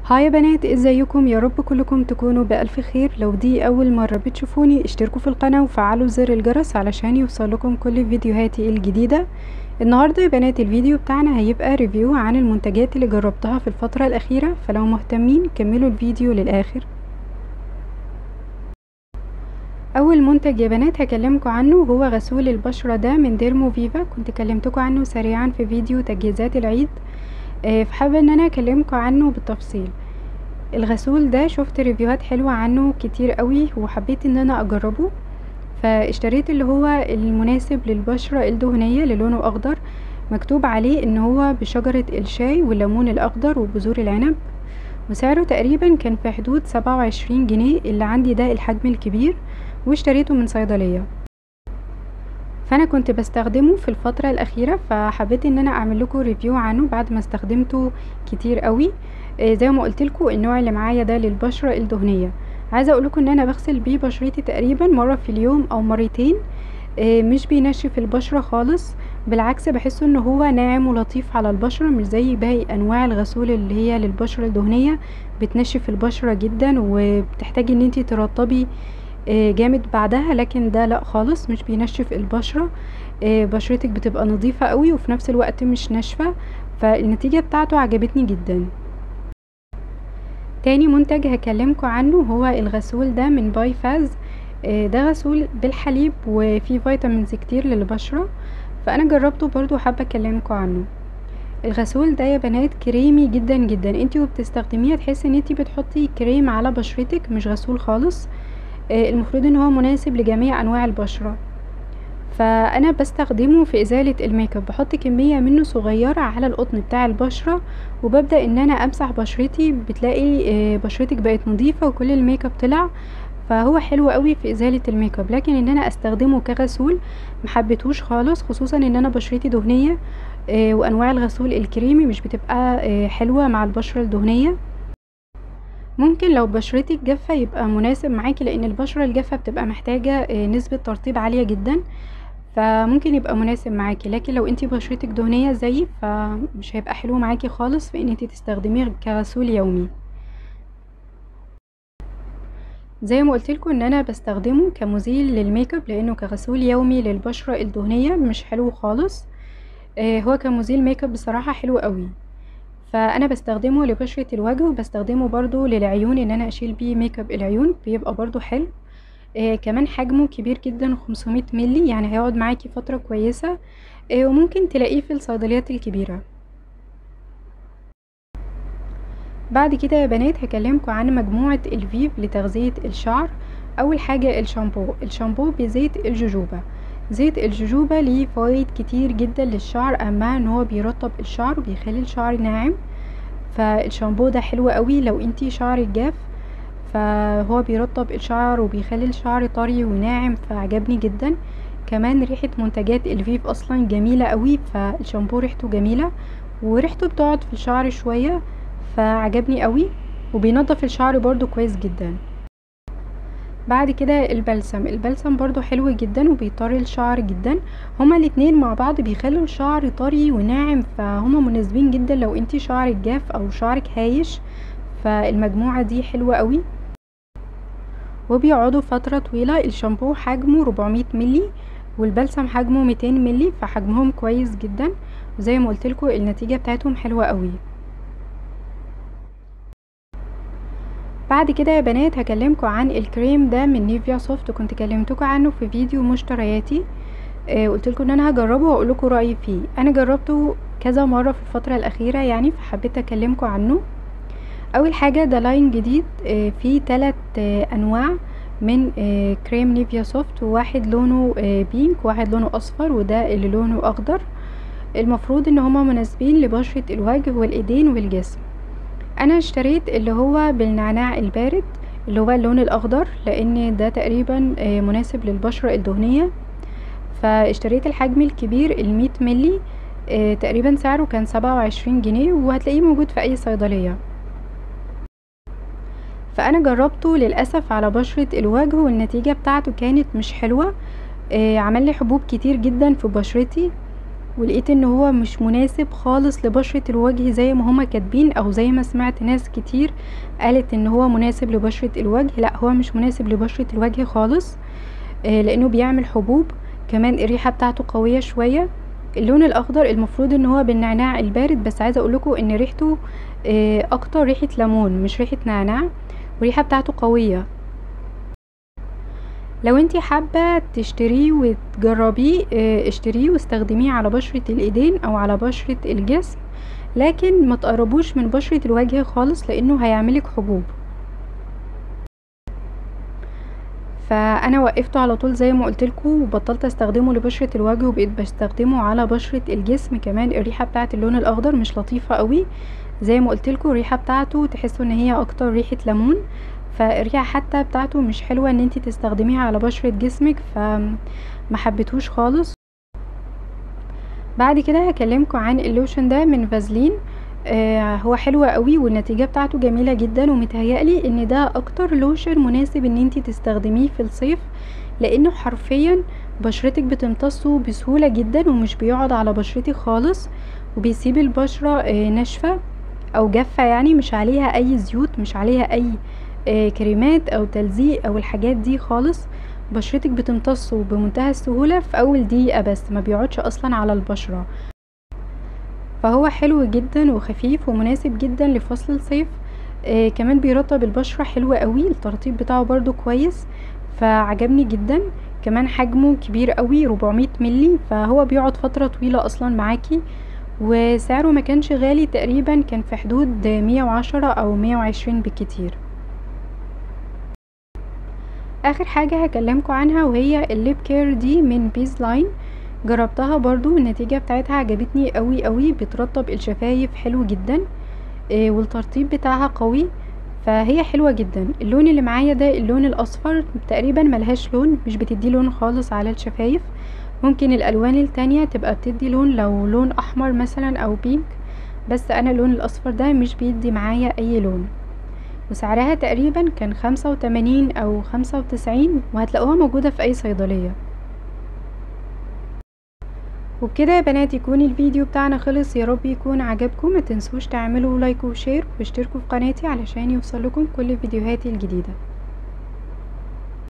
هاي يا بنات ازيكم يا رب كلكم تكونوا بألف خير لو دي اول مرة بتشوفوني اشتركوا في القناة وفعلوا زر الجرس علشان يوصلكم كل فيديوهاتي الجديدة النهاردة يا بنات الفيديو بتاعنا هيبقى ريفيو عن المنتجات اللي جربتها في الفترة الأخيرة فلو مهتمين كملوا الفيديو للآخر اول منتج يا بنات هكلمكم عنه هو غسول البشرة ده من ديرمو فيفا كنت كلمتكم عنه سريعا في فيديو تجهيزات العيد آه، فحابة ان انا اكلمكم عنه بالتفصيل الغسول ده شفت ريفيوهات حلوة عنه كتير قوي وحبيت ان انا اجربه فاشتريت اللي هو المناسب للبشرة الدهنية اللي لونه اخضر مكتوب عليه ان هو بشجرة الشاي والليمون الاخضر وبذور العنب وسعره تقريبا كان في حدود سبعة وعشرين جنيه اللي عندي ده الحجم الكبير واشتريته من صيدلية فانا كنت بستخدمه في الفترة الاخيرة فحبيت ان انا اعمل لكم ريفيو عنه بعد ما استخدمته كتير قوي آه، زي ما قلت لكم النوع اللي معايا ده للبشرة الدهنية عايزة اقول لكم ان انا بغسل بيه بشرتي تقريبا مرة في اليوم او مرتين آه، مش بينشف البشرة خالص بالعكس بحسه ان هو ناعم ولطيف على البشرة مش زي باقي انواع الغسول اللي هي للبشرة الدهنية بتنشف البشرة جدا وبتحتاجي ان انتي ترطبي آه، جامد بعدها لكن ده لا خالص مش بينشف البشرة آه، بشرتك بتبقى نظيفة قوي وفي نفس الوقت مش ناشفة فالنتيجة بتاعته عجبتني جدا تاني منتج هكلمكم عنه هو الغسول ده من باي فاز آه، ده غسول بالحليب وفيه فيتامينز كتير للبشرة فانا جربته برضو حابة اكلمكم عنه الغسول ده يا بنات كريمي جدا جدا انتي وبتستخدميه تحسي ان انتي بتحطي كريم على بشرتك مش غسول خالص آه، المفروض ان هو مناسب لجميع انواع البشرة فانا بستخدمه في ازالة الميك اب بحط كمية منه صغيرة على القطن بتاع البشرة وببدأ ان انا امسح بشرتي بتلاقي آه، بشرتك بقت نظيفة وكل الميك اب طلع فهو حلو قوي في ازالة الميك اب لكن ان انا استخدمه كغسول محبتهوش خالص خصوصا ان انا بشرتي دهنية آه، وانواع الغسول الكريمي مش بتبقى آه، حلوة مع البشرة الدهنية ممكن لو بشرتك جافة يبقى مناسب معاكي لان البشرة الجافة بتبقى محتاجة آه، نسبة ترطيب عالية جدا فممكن يبقى مناسب معاكي لكن لو انتي بشرتك دهنية زيي فمش هيبقى حلو معاكي خالص في ان انتي تستخدميه كغسول يومي زي ما قلتلكوا ان انا بستخدمه كمزيل للميك اب لانه كغسول يومي للبشرة الدهنية مش حلو خالص آه، هو كمزيل ميك اب بصراحة حلو قوي فانا بستخدمه لبشرة الوجه وبستخدمه برضو للعيون ان انا اشيل بيه ميك اب العيون بيبقى برضو حلو آه كمان حجمه كبير جدا 500 ملي يعني هيقعد معاكي فترة كويسة آه وممكن تلاقيه في الصيدليات الكبيرة بعد كده يا بنات هكلمكم عن مجموعة الفيف لتغذية الشعر اول حاجة الشامبو الشامبو بزيت الجوجوبا زيت الجوجوبا ليه فوائد كتير جدا للشعر اهمها ان هو بيرطب الشعر وبيخلي الشعر ناعم فالشامبو ده حلو قوي لو انتي شعرك جاف فهو بيرطب الشعر وبيخلي الشعر طري وناعم فعجبني جدا كمان ريحة منتجات الفيف اصلا جميلة قوي فالشامبو ريحته جميلة وريحته بتقعد في الشعر شوية فعجبني قوي وبينضف الشعر برضو كويس جدا بعد كده البلسم البلسم برضو حلو جدا وبيطري الشعر جدا هما الاتنين مع بعض بيخلوا الشعر طري وناعم فهما مناسبين جدا لو انتي شعرك جاف او شعرك هايش فالمجموعة دي حلوة قوي وبيقعدوا فترة طويلة الشامبو حجمه 400 ملي والبلسم حجمه 200 ملي فحجمهم كويس جدا وزي ما قلتلكوا النتيجة بتاعتهم حلوة قوي بعد كده يا بنات هكلمكم عن الكريم ده من نيفيا سوفت وكنت كلمتكم عنه في فيديو مشترياتي آه قلت لكم ان انا هجربه واقول لكم رايي فيه انا جربته كذا مره في الفتره الاخيره يعني فحبيت اكلمكم عنه اول حاجه ده لاين جديد آه فيه ثلاث آه انواع من آه كريم نيفيا سوفت وواحد لونه آه بينك وواحد لونه اصفر وده اللي لونه اخضر المفروض ان هما مناسبين لبشره الوجه والايدين والجسم انا اشتريت اللي هو بالنعناع البارد اللي هو اللون الاخضر لان ده تقريبا آه، مناسب للبشرة الدهنية فاشتريت الحجم الكبير المية ملي آه، تقريبا سعره كان سبعة وعشرين جنيه وهتلاقيه موجود في اي صيدلية فانا جربته للاسف على بشرة الوجه والنتيجة بتاعته كانت مش حلوة آه، عمل لي حبوب كتير جدا في بشرتي ولقيت ان هو مش مناسب خالص لبشرة الوجه زي ما هما كاتبين او زي ما سمعت ناس كتير قالت ان هو مناسب لبشرة الوجه لا هو مش مناسب لبشرة الوجه خالص آه لانه بيعمل حبوب كمان الريحة بتاعته قوية شوية اللون الاخضر المفروض ان هو بالنعناع البارد بس عايزة اقولكوا ان ريحته آه اكتر ريحة ليمون مش ريحة نعناع والريحة بتاعته قوية لو انتي حابة تشتريه وتجربيه اه اشتريه واستخدميه على بشرة الايدين او على بشرة الجسم لكن ما تقربوش من بشرة الوجه خالص لانه هيعملك حبوب فانا وقفته على طول زي ما قلتلكوا وبطلت استخدمه لبشرة الوجه وبقيت بستخدمه على بشرة الجسم كمان الريحة بتاعه اللون الاخضر مش لطيفة قوي زي ما قلتلكوا الريحة بتاعته تحسوا ان هي اكتر ريحة ليمون فالريحة حتى بتاعته مش حلوة ان انتي تستخدميها على بشرة جسمك فما حبيتهوش خالص بعد كده هكلمكم عن اللوشن ده من فازلين آه هو حلو قوي والنتيجة بتاعته جميلة جدا ومتهيألي ان ده اكتر لوشن مناسب ان انتي تستخدميه في الصيف لانه حرفيا بشرتك بتمتصه بسهولة جدا ومش بيقعد على بشرتك خالص وبيسيب البشرة آه ناشفة او جافة يعني مش عليها اي زيوت مش عليها اي آه كريمات او تلزيق او الحاجات دي خالص بشرتك بتمتصه بمنتهى السهولة في اول دقيقة بس ما بيقعدش اصلا على البشرة فهو حلو جدا وخفيف ومناسب جدا لفصل الصيف آه كمان بيرطب البشرة حلو قوي الترطيب بتاعه برضو كويس فعجبني جدا كمان حجمه كبير قوي 400 ملي فهو بيقعد فترة طويلة اصلا معاكي وسعره ما كانش غالي تقريبا كان في حدود 110 او 120 بالكتير اخر حاجة هكلمكم عنها وهي الليب كير دي من بيز لاين جربتها برضو النتيجة بتاعتها عجبتني قوي قوي بترطب الشفايف حلو جدا آه والترطيب بتاعها قوي فهي حلوة جدا اللون اللي معايا ده اللون الاصفر تقريبا ملهاش لون مش بتدي لون خالص على الشفايف ممكن الالوان التانية تبقى بتدي لون لو لون احمر مثلا او بينك بس انا اللون الاصفر ده مش بيدي معايا اي لون وسعرها تقريبا كان خمسة وتمانين او خمسة وتسعين وهتلاقوها موجودة في اي صيدلية وبكده يا بنات يكون الفيديو بتاعنا خلص يا رب يكون عجبكم ما تنسوش تعملوا لايك وشير واشتركوا في قناتي علشان يوصلكم كل فيديوهاتي الجديده